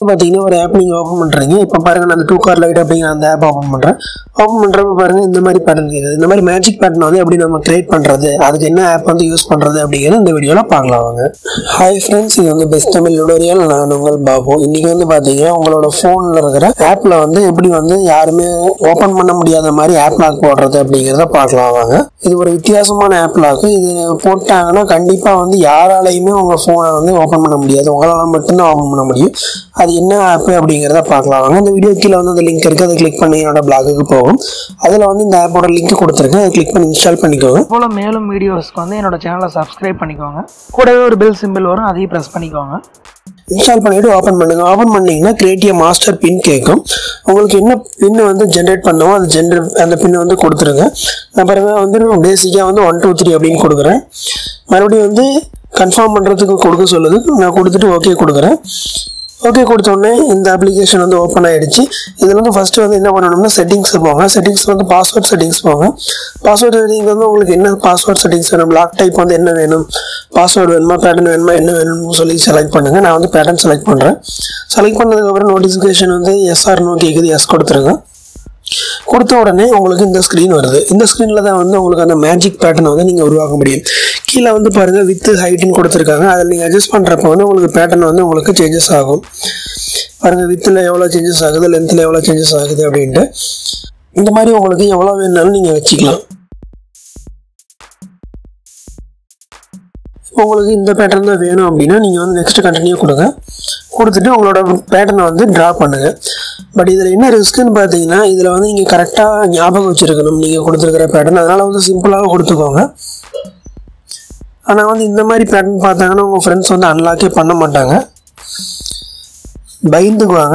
பார்த்தீங்கன்னா ஒரு ஆப் நீங்கள் ஓப்பன் பண்ணுறீங்க இப்போ பாருங்க நான் அந்த டூ கார் லைட் அப்படிங்கிற அந்த ஆப் ஓப்பன் பண்ணுறேன் ஓப்பன் பண்ணுறப்ப பாருங்க இந்த மாதிரி பேட்டர்ன் கேட்குது இந்த மாதிரி மேஜிக் பேட்டர்ன் வந்து எப்படி நம்ம கிரியேட் பண்ணுறது அதுக்கு என்ன ஆப் வந்து யூஸ் பண்ணுறது அப்படிங்கிறது இந்த வீடியோவில் பார்க்கலாம் வாங்க ஹாய் ஃப்ரெண்ட்ஸ் இது வந்து பெஸ்ட் தமிழ் லுடோரியல் நான் உங்கள் பாபு இன்னைக்கு வந்து பார்த்தீங்கன்னா உங்களோட ஃபோனில் இருக்கிற ஆப்பில் வந்து எப்படி வந்து யாருமே ஓப்பன் பண்ண முடியாத மாதிரி ஆப் லாக் போடுறது அப்படிங்கிறத பார்க்கலாம் வாங்க இது ஒரு வித்தியாசமான ஆப் லாக் இது போட்டாங்கன்னா கண்டிப்பாக வந்து யாராலையுமே உங்கள் ஃபோனை வந்து ஓப்பன் பண்ண முடியாது உங்களால் மட்டும்தான் ஓப்பன் பண்ண முடியும் அது என்ன ஆப் அப்படிங்கிறத பார்க்கலாம் வாங்க இந்த வீடியோ கீழே வந்து அந்த லிங்க் இருக்குது அதை கிளிக் பண்ணி என்னோட பிளாகுக்கு போகும் அதில் வந்து இந்த ஆப்போட லிங்க் கொடுத்துருக்கேன் அதை கிளிக் பண்ணி இன்ஸ்டால் பண்ணிக்கோங்க போல் மேலும் வீடியோஸ்க்கு வந்து என்னோட சேனலை சப்ஸ்கிரைப் பண்ணிக்கோங்க கூடவே ஒரு பெல் சிம்பிள் வரும் அதையும் ப்ரெஸ் பண்ணிக்கோங்க இன்ஸ்டால் பண்ணிவிட்டு ஓப்பன் பண்ணுங்கள் ஓப்பன் பண்ணிங்கன்னா கிரியேட்டிவ் மாஸ்டர் பின் கேட்கும் உங்களுக்கு என்ன பின் வந்து ஜென்ரேட் பண்ணவோ அந்த ஜென்ரேட் அந்த பின் வந்து கொடுத்துருங்க நான் பிறகு வந்து பேசிக்காக வந்து ஒன் டூ த்ரீ அப்படின்னு கொடுக்குறேன் மறுபடியும் வந்து கன்ஃபார்ம் பண்ணுறதுக்கு கொடுக்க சொல்லுது நான் கொடுத்துட்டு ஓகே கொடுக்குறேன் ஓகே கொடுத்த உடனே இந்த அப்ளிகேஷன் வந்து ஓப்பன் ஆயிடுச்சு இதில் வந்து ஃபஸ்ட்டு வந்து என்ன பண்ணணும்னா செட்டிங்ஸ் போங்க செட்டிங்ஸ் வந்து பாஸ்வேர்ட் செட்டிங்ஸ் போங்க பாஸ்வேர்ட் செட்டிங் வந்து உங்களுக்கு என்ன பாஸ்வேர்ட் செட்டிங்ஸ் வேணும் பிளாக் டைப் வந்து என்ன வேணும் பாஸ்வேர்டு வேணுமா பேட்டர்ன் வேணுமா என்ன வேணும்னு சொல்லி செலக்ட் பண்ணுங்கள் நான் வந்து பேட்டர்ன் செலக்ட் பண்ணுறேன் செலக்ட் பண்ணதுக்கப்புறம் நோட்டிஃபிகேஷன் வந்து எஸ்ஆர் நோ கேட்குது எஸ் கொடுத்துருங்க கொடுத்த உடனே உங்களுக்கு இந்த ஸ்க்ரீன் வருது இந்த ஸ்க்ரீனில் தான் வந்து உங்களுக்கு அந்த மேஜிக் பேட்டர்னை வந்து நீங்கள் உருவாக்க முடியும் கீழே வந்து பாருங்கள் வித் ஹைட்டுன்னு கொடுத்துருக்காங்க அதில் நீங்கள் அட்ஜஸ்ட் பண்ணுறப்ப வந்து உங்களுக்கு பேட்டர்ன் வந்து உங்களுக்கு சேஞ்சஸ் ஆகும் பாருங்கள் வித்தில் எவ்வளோ சேஞ்சஸ் ஆகுது லென்த்தில் எவ்வளோ சேஞ்சஸ் ஆகுது அப்படின்ட்டு இந்த மாதிரி உங்களுக்கு எவ்வளோ வேணுனாலும் நீங்கள் வச்சுக்கலாம் இப்போ உங்களுக்கு இந்த பேட்டர்ன் தான் வேணும் அப்படின்னா நீங்கள் வந்து நெக்ஸ்ட் கண்டினியூ கொடுங்க கொடுத்துட்டு உங்களோட பேட்டர்னை வந்து ட்ரா பண்ணுங்கள் பட் இதில் என்ன ரிஸ்க்குன்னு பார்த்தீங்கன்னா இதில் வந்து நீங்கள் கரெக்டாக ஞாபகம் வச்சுருக்கணும் நீங்கள் கொடுத்துருக்கிற பேட்டர்ன் அதனால் வந்து சிம்பிளாக கொடுத்துக்கோங்க ஆனால் வந்து இந்த மாதிரி பேட்டர்ன் பார்த்தாங்கன்னா உங்கள் ஃப்ரெண்ட்ஸ் வந்து அன்லாக்கே பண்ண மாட்டாங்க பயந்துக்குவாங்க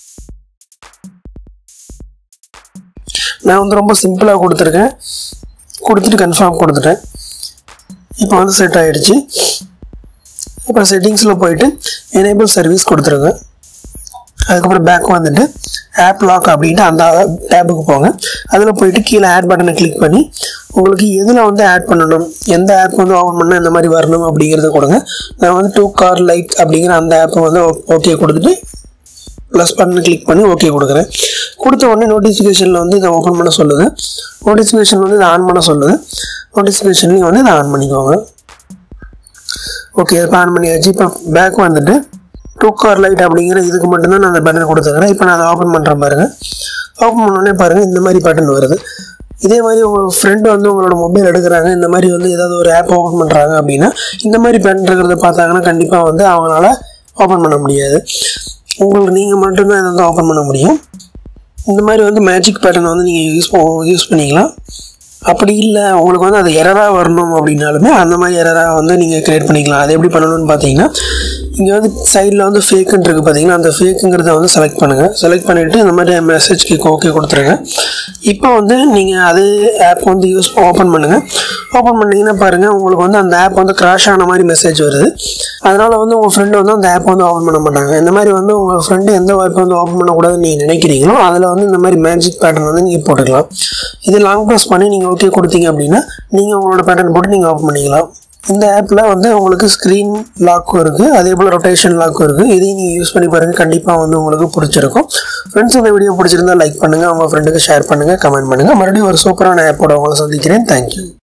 நான் வந்து ரொம்ப சிம்பிளாக கொடுத்துருக்கேன் கொடுத்துட்டு கன்ஃபார்ம் கொடுத்துட்டேன் இப்போ வந்து செட் ஆகிடுச்சு இப்போ செட்டிங்ஸில் போயிட்டு எனேபிள் சர்வீஸ் கொடுத்துருங்க அதுக்கப்புறம் பேக் வந்துட்டு ஆப் லாக் அப்படின்ட்டு அந்த டேபுக்கு போங்க அதில் போயிட்டு கீழே ஆட் பட்டனை கிளிக் பண்ணி உங்களுக்கு எதில் வந்து ஆட் பண்ணணும் எந்த ஆப் வந்து ஓப்பன் பண்ணால் இந்த மாதிரி வரணும் அப்படிங்கிறத கொடுங்க நான் வந்து டூ கார் லைட் அப்படிங்கிற அந்த ஆப்பை வந்து ஓகே கொடுத்துட்டு ப்ளஸ் பட்டன் கிளிக் பண்ணி ஓகே கொடுக்குறேன் கொடுத்த உடனே நோட்டிஃபிகேஷனில் வந்து இதை ஓப்பன் பண்ண சொல்லுது நோட்டிஃபிகேஷன் வந்து இதை ஆன் பண்ண சொல்லுது நோட்டிஃபிகேஷன்லையும் வந்து இதை ஆன் பண்ணிக்கோங்க ஓகே இப்போ ஆன் பண்ணியாச்சு இப்போ பேக் வந்துட்டு டூ கார் லைட் அப்படிங்கிற இதுக்கு மட்டும்தான் நான் அந்த பட்டன் கொடுத்துக்கிறேன் இப்போ நான் அதை ஓப்பன் பண்ணுறேன் பாருங்கள் ஓப்பன் பண்ணோடனே பாருங்கள் இந்த மாதிரி பட்டன் வருது இதே மாதிரி உங்கள் ஃப்ரெண்டு வந்து உங்களோட மொபைல் எடுக்கிறாங்க இந்த மாதிரி வந்து ஏதாவது ஒரு ஆப் ஓப்பன் பண்ணுறாங்க அப்படின்னா இந்த மாதிரி பட்டன் இருக்கிறத பார்த்தாங்கன்னா கண்டிப்பாக வந்து அவங்களால ஓப்பன் பண்ண முடியாது உங்களுக்கு நீங்கள் மட்டும்தான் இதை வந்து ஓப்பன் பண்ண முடியும் இந்த மாதிரி வந்து மேஜிக் பேட்டர்ன் வந்து நீங்கள் யூஸ் யூஸ் பண்ணிக்கலாம் அப்படி இல்லை உங்களுக்கு வந்து அது எரராக வரணும் அப்படின்னாலுமே அந்த மாதிரி எரராக வந்து நீங்கள் க்ரியேட் பண்ணிக்கலாம் அது எப்படி பண்ணணும்னு பார்த்தீங்கன்னா இங்கே வந்து சைடில் வந்து ஃபேக்குன்னு இருக்குது பார்த்தீங்கன்னா அந்த ஃபேக்குங்கிறத வந்து செலக்ட் பண்ணுங்கள் செலக்ட் பண்ணிவிட்டு இந்த மாதிரி மெசேஜ் கேட்க ஓகே கொடுத்துருங்க இப்போ வந்து நீங்கள் அதே ஆப் வந்து யூஸ் ஓப்பன் பண்ணுங்கள் ஓப்பன் பண்ணிங்கன்னா பாருங்கள் உங்களுக்கு வந்து அந்த ஆப் வந்து கிராஷ் ஆன மாதிரி மெசேஜ் வருது அதனால் வந்து உங்கள் ஃப்ரெண்டு வந்து அந்த ஆப் வந்து ஓப்பன் பண்ண மாட்டாங்க இந்த மாதிரி வந்து உங்கள் ஃப்ரெண்டு எந்த ஆப் வந்து ஓப்பன் பண்ணக்கூடாதுன்னு நீங்கள் நினைக்கிறீங்களோ அதில் வந்து இந்த மாதிரி மேஜிக் பேட்டர்ன் வந்து நீங்கள் போட்டுக்கலாம் இது லாங் ப்ரெஸ் பண்ணி நீங்கள் ஓகே கொடுத்தீங்க அப்படின்னா நீங்கள் உங்களோட பேட்டர்ன் போட்டு நீங்கள் ஓப்பன் பண்ணிக்கலாம் இந்த ஆப்பில் வந்து உங்களுக்கு ஸ்க்ரீன் லாக்கும் இருக்குது அதே போல் ரொட்டேஷன் லாக்கும் இருக்குது இதையும் நீங்கள் யூஸ் பண்ணி பாருங்கள் கண்டிப்பாக வந்து உங்களுக்கு பிடிச்சிருக்கும் ஃப்ரெண்ட்ஸ் இந்த வீடியோ பிடிச்சிருந்தா லைக் பண்ணுங்கள் உங்கள் ஃப்ரெண்டுக்கு ஷேர் பண்ணுங்கள் கமெண்ட் பண்ணுங்கள் மறுபடியும் ஒரு சூப்பரான ஆப்போட உங்களை சந்திக்கிறேன் தேங்க்யூ